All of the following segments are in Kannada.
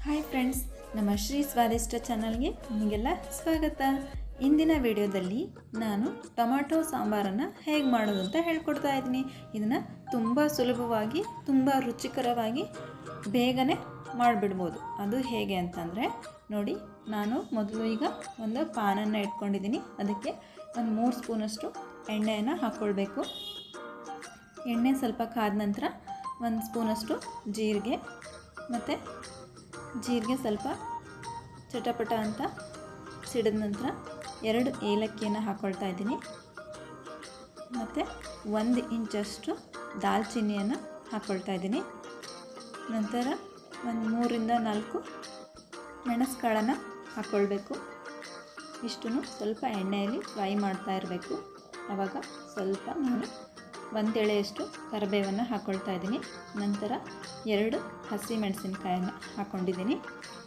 ಹಾಯ್ ಫ್ರೆಂಡ್ಸ್ ನಮ್ಮ ಶ್ರೀ ಸ್ವಾದಿಷ್ಟ ಚಾನಲ್ಗೆ ನಿಮಗೆಲ್ಲ ಸ್ವಾಗತ ಇಂದಿನ ವಿಡಿಯೋದಲ್ಲಿ ನಾನು ಟೊಮಾಟೊ ಸಾಂಬಾರನ್ನು ಹೇಗೆ ಮಾಡೋದು ಅಂತ ಹೇಳ್ಕೊಡ್ತಾ ಇದ್ದೀನಿ ಇದನ್ನು ತುಂಬ ಸುಲಭವಾಗಿ ತುಂಬ ರುಚಿಕರವಾಗಿ ಬೇಗನೆ ಮಾಡಿಬಿಡ್ಬೋದು ಅದು ಹೇಗೆ ಅಂತಂದರೆ ನೋಡಿ ನಾನು ಮೊದಲು ಈಗ ಒಂದು ಪಾನನ್ನು ಇಟ್ಕೊಂಡಿದ್ದೀನಿ ಅದಕ್ಕೆ ಒಂದು ಮೂರು ಸ್ಪೂನಷ್ಟು ಎಣ್ಣೆಯನ್ನು ಹಾಕ್ಕೊಳ್ಬೇಕು ಎಣ್ಣೆ ಸ್ವಲ್ಪ ಕಾದ ನಂತರ ಒಂದು ಸ್ಪೂನಷ್ಟು ಜೀರಿಗೆ ಮತ್ತು ಜೀರಿಗೆ ಸ್ವಲ್ಪ ಚಟಪಟ ಅಂತ ಸಿಡಿದ ನಂತರ ಎರಡು ಏಲಕ್ಕಿಯನ್ನು ಹಾಕ್ಕೊಳ್ತಾ ಇದ್ದೀನಿ ಮತ್ತು ಒಂದು ಇಂಚಷ್ಟು ದಾಲ್ಚಿನ್ನಿಯನ್ನು ಹಾಕ್ಕೊಳ್ತಾ ಇದ್ದೀನಿ ನಂತರ ಒಂದು ಮೂರಿಂದ ನಾಲ್ಕು ಮೆಣಸು ಕಾಳನ್ನು ಹಾಕ್ಕೊಳ್ಬೇಕು ಇಷ್ಟನ್ನು ಸ್ವಲ್ಪ ಎಣ್ಣೆಯಲ್ಲಿ ಫ್ರೈ ಮಾಡ್ತಾ ಇರಬೇಕು ಆವಾಗ ಸ್ವಲ್ಪ ನಾನು ಒಂದು ಎಳೆಯಷ್ಟು ಕರಿಬೇವನ್ನು ಹಾಕ್ಕೊಳ್ತಾ ಇದ್ದೀನಿ ನಂತರ ಎರಡು ಹಸಿ ಮೆಣಸಿನ್ಕಾಯನ್ನು ಹಾಕ್ಕೊಂಡಿದ್ದೀನಿ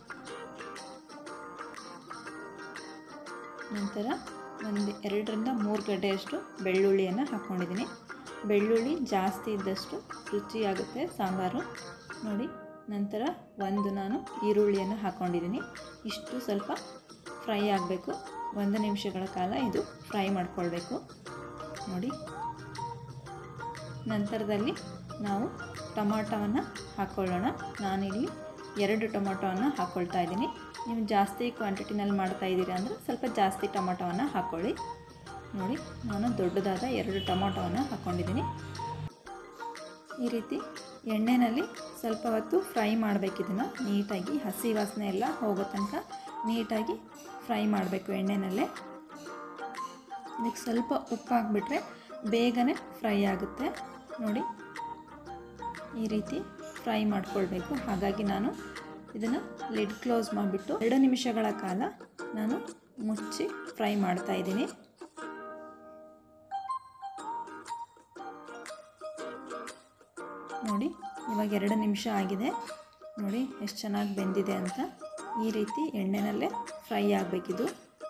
ನಂತರ ಒಂದು ಎರಡರಿಂದ ಮೂರು ಗಡ್ಡೆಯಷ್ಟು ಬೆಳ್ಳುಳ್ಳಿಯನ್ನು ಹಾಕ್ಕೊಂಡಿದ್ದೀನಿ ಬೆಳ್ಳುಳ್ಳಿ ಜಾಸ್ತಿ ಇದ್ದಷ್ಟು ರುಚಿಯಾಗುತ್ತೆ ಸಾಂಬಾರು ನೋಡಿ ನಂತರ ಒಂದು ನಾನು ಈರುಳ್ಳಿಯನ್ನು ಹಾಕ್ಕೊಂಡಿದ್ದೀನಿ ಇಷ್ಟು ಸ್ವಲ್ಪ ಫ್ರೈ ಆಗಬೇಕು ಒಂದು ನಿಮಿಷಗಳ ಕಾಲ ಇದು ಫ್ರೈ ಮಾಡ್ಕೊಳ್ಬೇಕು ನೋಡಿ ನಂತರದಲ್ಲಿ ನಾವು ಟೊಮಾಟೊವನ್ನು ಹಾಕ್ಕೊಳ್ಳೋಣ ನಾನಿಲ್ಲಿ ಎರಡು ಟೊಮಾಟೊವನ್ನು ಹಾಕ್ಕೊಳ್ತಾ ಇದ್ದೀನಿ ನೀವು ಜಾಸ್ತಿ ಕ್ವಾಂಟಿಟಿನಲ್ಲಿ ಮಾಡ್ತಾ ಇದ್ದೀರಾ ಅಂದರೆ ಸ್ವಲ್ಪ ಜಾಸ್ತಿ ಟೊಮಾಟೊವನ್ನು ಹಾಕ್ಕೊಳ್ಳಿ ನೋಡಿ ನಾನು ದೊಡ್ಡದಾದ ಎರಡು ಟೊಮಾಟೊವನ್ನು ಹಾಕ್ಕೊಂಡಿದ್ದೀನಿ ಈ ರೀತಿ ಎಣ್ಣೆಯಲ್ಲಿ ಸ್ವಲ್ಪ ಹೊತ್ತು ಫ್ರೈ ಮಾಡಬೇಕಿದನ್ನು ನೀಟಾಗಿ ಹಸಿ ವಾಸನೆ ಎಲ್ಲ ಹೋಗೋ ತನಕ ನೀಟಾಗಿ ಫ್ರೈ ಮಾಡಬೇಕು ಎಣ್ಣೆನಲ್ಲೇ ಇದಕ್ಕೆ ಸ್ವಲ್ಪ ಉಪ್ಪು ಹಾಕ್ಬಿಟ್ರೆ ಬೇಗನೆ ಫ್ರೈ ಆಗುತ್ತೆ ನೋಡಿ ಈ ರೀತಿ ಫ್ರೈ ಮಾಡ್ಕೊಳ್ಬೇಕು ಹಾಗಾಗಿ ನಾನು ಇದನ್ನು ಲಿಡ್ ಕ್ಲೋಸ್ ಮಾಡಿಬಿಟ್ಟು ಎರಡು ನಿಮಿಷಗಳ ಕಾಲ ನಾನು ಮುಚ್ಚಿ ಫ್ರೈ ಮಾಡ್ತಾ ಇದ್ದೀನಿ ನೋಡಿ ಇವಾಗ ಎರಡು ನಿಮಿಷ ಆಗಿದೆ ನೋಡಿ ಎಷ್ಟು ಚೆನ್ನಾಗಿ ಬೆಂದಿದೆ ಅಂತ ಈ ರೀತಿ ಎಣ್ಣೆನಲ್ಲೇ ಫ್ರೈ ಆಗಬೇಕಿದು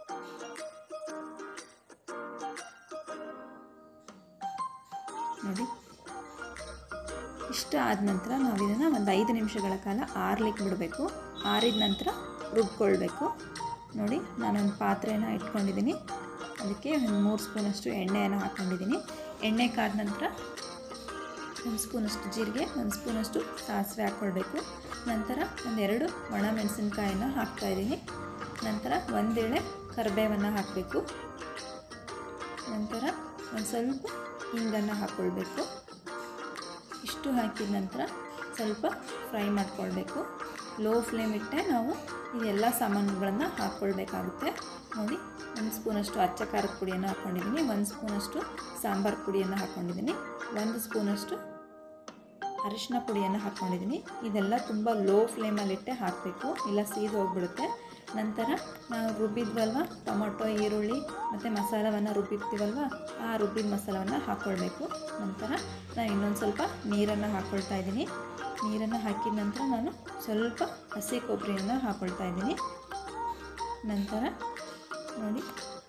ನೋಡಿ ಇಷ್ಟ ಆದ ನಂತರ ನಾವು ಇದನ್ನು ಒಂದು ಐದು ನಿಮಿಷಗಳ ಕಾಲ ಆರ್ಲಿಕ್ಕೆ ಬಿಡಬೇಕು ಆರಿದ ನಂತರ ರುಬ್ಕೊಳ್ಬೇಕು ನೋಡಿ ನಾನೊಂದು ಪಾತ್ರೆನ ಇಟ್ಕೊಂಡಿದ್ದೀನಿ ಅದಕ್ಕೆ ಒಂದು ಮೂರು ಸ್ಪೂನಷ್ಟು ಎಣ್ಣೆಯನ್ನು ಹಾಕ್ಕೊಂಡಿದ್ದೀನಿ ಎಣ್ಣೆ ಕಾದ ನಂತರ ಒಂದು ಸ್ಪೂನಷ್ಟು ಜೀರಿಗೆ ಒಂದು ಸ್ಪೂನಷ್ಟು ಸಾಸಿವೆ ಹಾಕ್ಕೊಳ್ಬೇಕು ನಂತರ ಒಂದೆರಡು ಒಣ ಮೆಣಸಿನ್ಕಾಯನ್ನು ಹಾಕ್ತಾಯಿದ್ದೀನಿ ನಂತರ ಒಂದೇಳೆ ಕರಿಬೇವನ್ನು ಹಾಕಬೇಕು ನಂತರ ಒಂದು ಸ್ವಲ್ಪ ಹಿಂಗನ್ನು ಹಾಕ್ಕೊಳ್ಬೇಕು ಇಷ್ಟು ಹಾಕಿದ ನಂತರ ಸ್ವಲ್ಪ ಫ್ರೈ ಮಾಡ್ಕೊಳ್ಬೇಕು ಲೋ ಫ್ಲೇಮ್ ಇಟ್ಟೆ ನಾವು ಇದೆಲ್ಲ ಸಾಮಾನುಗಳನ್ನು ಹಾಕ್ಕೊಳ್ಬೇಕಾಗುತ್ತೆ ನೋಡಿ ಒಂದು ಸ್ಪೂನಷ್ಟು ಅಚ್ಚ ಖಾರದ ಪುಡಿಯನ್ನು ಹಾಕ್ಕೊಂಡಿದ್ದೀನಿ ಒಂದು ಸ್ಪೂನಷ್ಟು ಸಾಂಬಾರು ಪುಡಿಯನ್ನು ಹಾಕ್ಕೊಂಡಿದ್ದೀನಿ ಒಂದು ಸ್ಪೂನಷ್ಟು ಅರಿಶಿನ ಪುಡಿಯನ್ನು ಹಾಕ್ಕೊಂಡಿದ್ದೀನಿ ಇದೆಲ್ಲ ತುಂಬ ಲೋ ಫ್ಲೇಮಲ್ಲಿಟ್ಟೆ ಹಾಕಬೇಕು ಇಲ್ಲ ಸೀದು ಹೋಗ್ಬಿಡುತ್ತೆ ನಂತರ ನಾವು ರುಬ್ಬಿದ್ವಲ್ವ ಟೊಮೊಟೊ ಈರುಳ್ಳಿ ಮತ್ತು ಮಸಾಲವನ್ನು ರುಬ್ಬಿರ್ತೀವಲ್ವ ಆ ರುಬ್ಬಿದ ಮಸಾಲವನ್ನು ಹಾಕ್ಕೊಳ್ಬೇಕು ನಂತರ ನಾನು ಇನ್ನೊಂದು ಸ್ವಲ್ಪ ನೀರನ್ನು ಹಾಕ್ಕೊಳ್ತಾ ಇದ್ದೀನಿ ನೀರನ್ನು ಹಾಕಿದ ನಂತರ ನಾನು ಸ್ವಲ್ಪ ಹಸಿ ಕೊಬ್ಬರಿಯನ್ನು ಹಾಕ್ಕೊಳ್ತಾ ಇದ್ದೀನಿ ನಂತರ ನೋಡಿ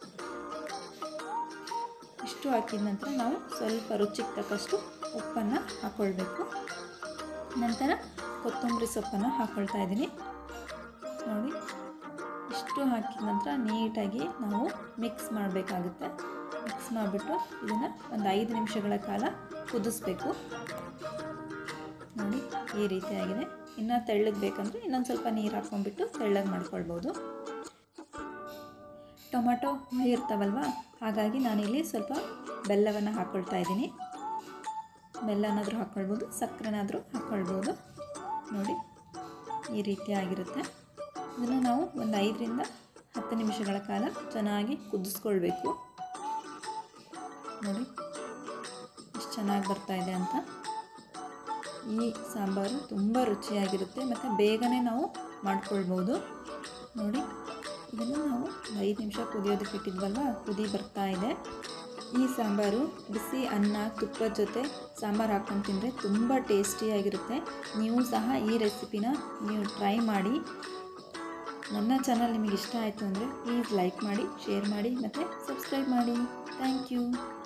ಇಷ್ಟು ಹಾಕಿದ ನಂತರ ನಾವು ಸ್ವಲ್ಪ ರುಚಿಗೆ ತಕ್ಕಷ್ಟು ಉಪ್ಪನ್ನು ಹಾಕ್ಕೊಳ್ಬೇಕು ನಂತರ ಕೊತ್ತಂಬರಿ ಸೊಪ್ಪನ್ನು ಹಾಕ್ಕೊಳ್ತಾ ಇದ್ದೀನಿ ನೋಡಿ ಇಷ್ಟು ಹಾಕಿದ ನಂತರ ನೀಟಾಗಿ ನಾವು ಮಿಕ್ಸ್ ಮಾಡಬೇಕಾಗುತ್ತೆ ಮಿಕ್ಸ್ ಮಾಡಿಬಿಟ್ಟು ಇದನ್ನು ಒಂದು ಐದು ನಿಮಿಷಗಳ ಕಾಲ ಕುದಿಸ್ಬೇಕು ನೋಡಿ ಈ ರೀತಿಯಾಗಿದೆ ಇನ್ನು ತೆಳ್ಳಗೆ ಬೇಕಂದರೆ ಇನ್ನೊಂದು ಸ್ವಲ್ಪ ನೀರು ಹಾಕ್ಕೊಂಡ್ಬಿಟ್ಟು ತೆಳ್ಳಗೆ ಮಾಡ್ಕೊಳ್ಬೋದು ಟೊಮೆಟೊ ಹುಳಿ ಇರ್ತಾವಲ್ವ ಹಾಗಾಗಿ ನಾನಿಲ್ಲಿ ಸ್ವಲ್ಪ ಬೆಲ್ಲವನ್ನು ಹಾಕ್ಕೊಳ್ತಾ ಇದ್ದೀನಿ ಬೆಲ್ಲನಾದರೂ ಹಾಕ್ಕೊಳ್ಬೋದು ಸಕ್ಕರೆನಾದರೂ ಹಾಕ್ಕೊಳ್ಬೋದು ನೋಡಿ ಈ ರೀತಿ ಆಗಿರುತ್ತೆ ಇದನ್ನು ನಾವು ಒಂದು ಐದರಿಂದ ಹತ್ತು ನಿಮಿಷಗಳ ಕಾಲ ಚೆನ್ನಾಗಿ ಕುದಿಸ್ಕೊಳ್ಬೇಕು ನೋಡಿ ಎಷ್ಟು ಚೆನ್ನಾಗಿ ಬರ್ತಾ ಇದೆ ಅಂತ ಈ ಸಾಂಬಾರು ತುಂಬ ರುಚಿಯಾಗಿರುತ್ತೆ ಮತ್ತು ಬೇಗನೆ ನಾವು ಮಾಡ್ಕೊಳ್ಬೋದು ನೋಡಿ ಇದನ್ನು ನಾವು ಐದು ನಿಮಿಷ ಕುದಿಯೋದಕ್ಕೆ ಇಟ್ಟಿದ್ವಲ್ವ ಕುದಿ ಬರ್ತಾ ಇದೆ ಈ ಸಾಂಬಾರು ಬಿಸಿ ಅನ್ನ ತುಪ್ಪದ ಜೊತೆ ಸಾಂಬಾರು ಹಾಕ್ಕೊಂಡು ತಿಂದರೆ ತುಂಬ ಟೇಸ್ಟಿಯಾಗಿರುತ್ತೆ ನೀವು ಸಹ ಈ ರೆಸಿಪಿನ ನೀವು ಟ್ರೈ ಮಾಡಿ ನನ್ನ ಚಾನಲ್ ನಿಮಗೆ ಇಷ್ಟ ಆಯಿತು ಅಂದರೆ ಪ್ಲೀಸ್ ಲೈಕ್ ಮಾಡಿ ಶೇರ್ ಮಾಡಿ ಮತ್ತು ಸಬ್ಸ್ಕ್ರೈಬ್ ಮಾಡಿ ಥ್ಯಾಂಕ್ ಯು